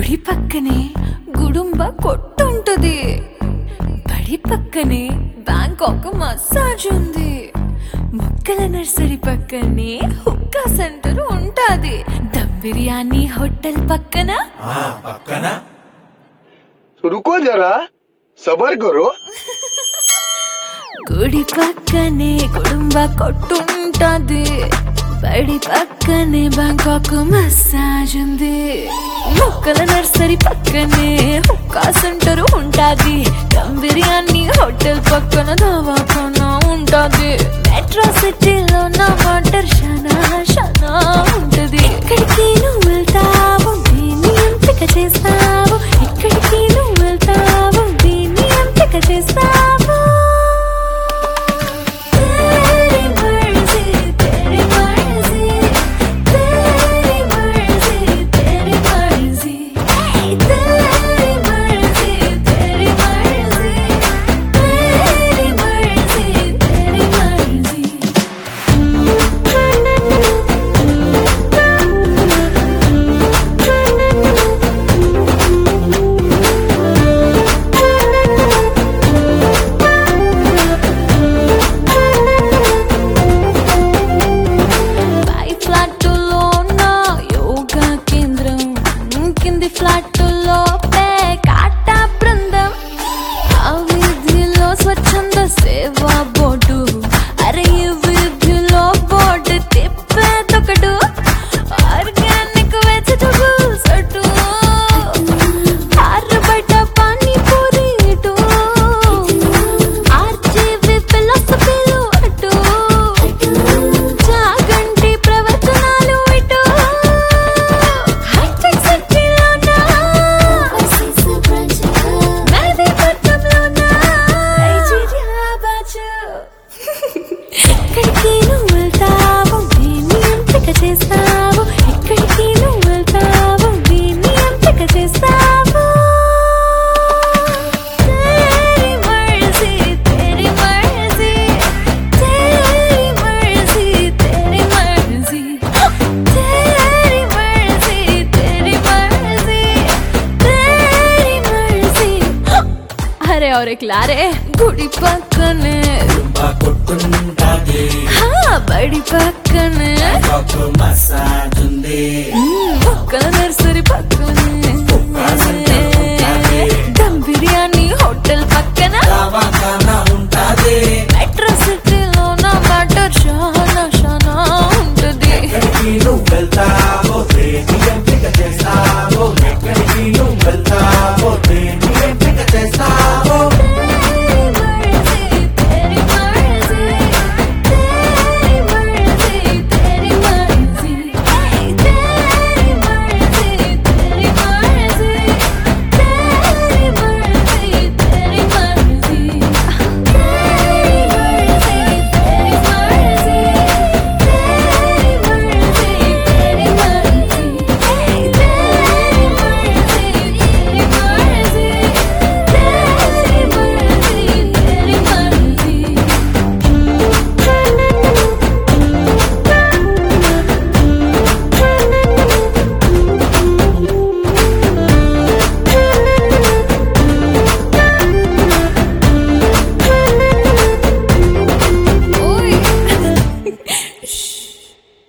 గుడి పక్కనే గుడుంబ కొట్టుంటది బడి పక్కనే బ్యాంకాక్ మసాజ్ ఉంది మొక్కల నర్సరీ పక్కనే హుక్కా సెంటర్ ఉంటాది దమ్ బిర్యానీ హోటల్ పక్కన ఆ పక్కన रुको जरा सबर करो గుడి పక్కనే కుటుంబ కొట్టుంటది బడి పక్కనే బ్యాంకాక్ మసాజ్ ఉంది మొక్కల నర్సరీ పక్కనే హుక్కా సెంటర్ ఉంటాది దమ్ బిర్యానీ హోటల్ పక్కన దవాఖానా ఉంటాది మెట్రో సిటీలో నా వాటర్ షనా షనా ఉంటది ఎక్కడికి నువ్వు వెళ్తావు దీన్ని ఎంపిక చేస్తావు ఎక్కడికి నువ్వు వెళ్తావు దీన్ని ఎంపిక చేస్తావు तेरी मर्जी तेरी मर्जी तेरी मर्जी तेरी मर्जी तेरी मर्जी तेरी मर्जी तेरी मर्जी तेरी मर्जी పై ఫ్లాట్లో నా యోగా కేంద్రం కింది ఫ్లాట్లో పేకాట బృందం ఆ వీధిలో స్వచ్ఛంద సేవా బోర్డు అరే ఈ వీధిలో బోర్డు తిప్పేదొకడు ఆర్గానిక్ వెజిటబుల్స్ అటు ఆరు బయట పానీపూరి ఇటు ఆర్జీవి ఫిలాసఫీలు అటు చాగంటి ప్రవచనాలు ఇటు హైటెక్ సిటీలోన మెహదీపట్నంలోన హైదరాబాద్ ఎక్కడికి నువ్వు వెళ్తావు దీన్ని ఎంపిక చేస్తావు ఎక్కడికి నువ్వు వెళ్తావు దీన్ని ఎంపిక చేస్తావు तेरी मर्जी तेरी मर्जी तेरी मर्जी तेरी मर्जी तेरी मर्जी तेरी मर्जी तेरी मर्जी अरे और एक लारे गुड़ी पక్కనే డుంబా కొట్టుంటాది హా బడి పక్కనే ఒక మసాజ్ ఉంది మ్మ్,